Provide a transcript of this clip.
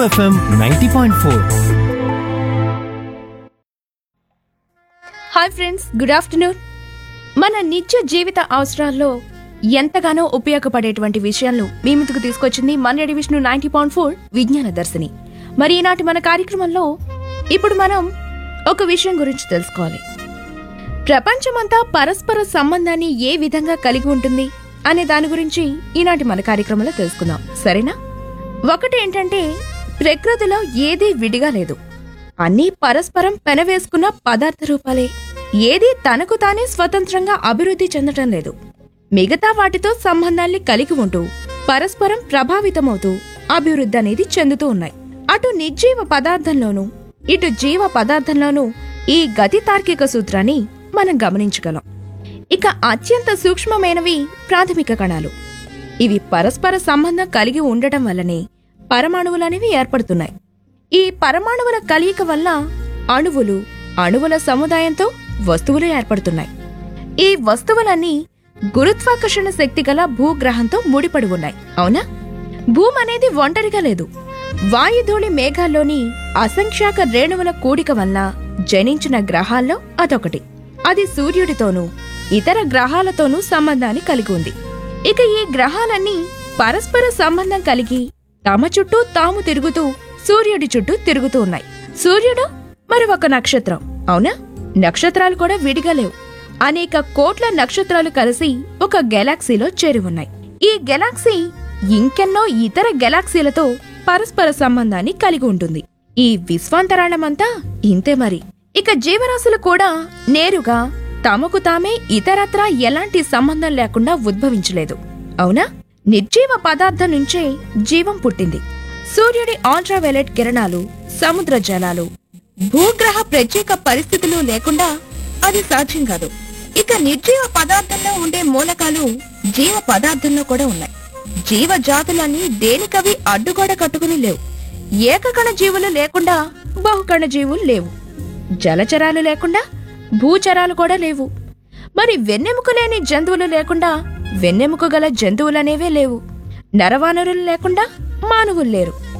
FM ninety point four hi friends good afternoon మన నిత్య జీవిత అవసరాల్లో ఎంతగానో ఉపయోగపడేటువంటి విషయాలను మీ ముందుకు తీసుకొచ్చింది మన విష్ణు నైన్టీ పాయింట్ ఫోర్ విజ్ఞాన దర్శిని మరి ఈనాటి మన కార్యక్రమంలో ఇప్పుడు మనం ఒక విషయం గురించి తెలుసుకోవాలి ప్రపంచమంతా పరస్పర సంబంధాన్ని ఏ విధంగా కలిగి ఉంటుంది అనే దాని గురించి ఈనాటి మన కార్యక్రమంలో తెలుసుకుందాం సరేనా ఒకటి ఏంటంటే ప్రకృతిలో ఏదీ విడిగా లేదు అన్నీ పరస్పరం పెనవేసుకున్న పదార్థ రూపాలే ఏదీ తనకు తానే స్వతంత్రంగా అభివృద్ధి చెందటం లేదు మిగతా వాటితో సంబంధాల్ని కలిగి ఉంటూ పరస్పరం ప్రభావితమవుతూ అభివృద్ధి అనేది చెందుతూ ఉన్నాయి అటు నిర్జీవ పదార్థంలోనూ ఇటు జీవ పదార్థంలోనూ ఈ గతి తార్కిక సూత్రాన్ని మనం గమనించగలం ఇక అత్యంత సూక్ష్మమైనవి ప్రాథమిక కణాలు ఇవి పరస్పర సంబంధం కలిగి ఉండటం వల్లనే పరమాణువులనేవి ఏర్పడుతున్నాయి ఈ పరమాణువుల కలయిక వల్ల అణువులు అణువుల సముదాయంతో వస్తువులు ఏర్పడుతున్నాయి ఈ వస్తువులన్నీ గురుత్వాకర్షణ శక్తి గల భూగ్రహంతో ముడిపడి ఉన్నాయి అవునా భూమి అనేది ఒంటరిగా లేదు వాయుధూళి మేఘాల్లోని అసంఖ్యాక రేణువుల కూడిక వల్ల జనించిన గ్రహాల్లో అదొకటి అది సూర్యుడితోనూ ఇతర గ్రహాలతోనూ సంబంధాన్ని కలిగి ఉంది ఇక ఈ గ్రహాలన్నీ పరస్పర సంబంధం కలిగి తమ చుట్టూ తాము తిరుగుతూ సూర్యుడి చుట్టూ తిరుగుతూ ఉన్నాయి సూర్యుడు మరి ఒక నక్షత్రం అవునా నక్షత్రాలు కూడా విడిగా లేవు అనేక కోట్ల నక్షత్రాలు కలిసి ఒక గెలాక్సీలో చేరి ఉన్నాయి ఈ గెలాక్సీ ఇంకెన్నో ఇతర గెలాక్సీలతో పరస్పర సంబంధాన్ని కలిగి ఉంటుంది ఈ విశ్వాంతరాళమంతా ఇంతే మరి ఇక జీవరాశులు కూడా నేరుగా తమకు తామే ఇతరత్రా ఎలాంటి సంబంధం లేకుండా ఉద్భవించలేదు అవునా నిర్జీవ పదార్థం నుంచే జీవం పుట్టింది సూర్యుడి అల్ట్రావైలెట్ కిరణాలు సముద్ర జలాలు భూగ్రహ ప్రత్యేక పరిస్థితులు లేకుండా అది సాధ్యం కాదు ఇక నిర్జీవ పదార్థంలో ఉండే మూలకాలు జీవ పదార్థంలో కూడా ఉన్నాయి జీవ జాతులన్నీ దేనికవి అడ్డుగోడ కట్టుకుని లేవు ఏకకణ జీవులు లేకుండా బహుకణ జీవులు లేవు జలచరాలు లేకుండా భూచరాలు కూడా లేవు మరి వెన్నెముక లేని జంతువులు లేకుండా వెన్నెముక గల జంతువులనేవే లేవు నరవానరులు లేకుండా మానవులు లేరు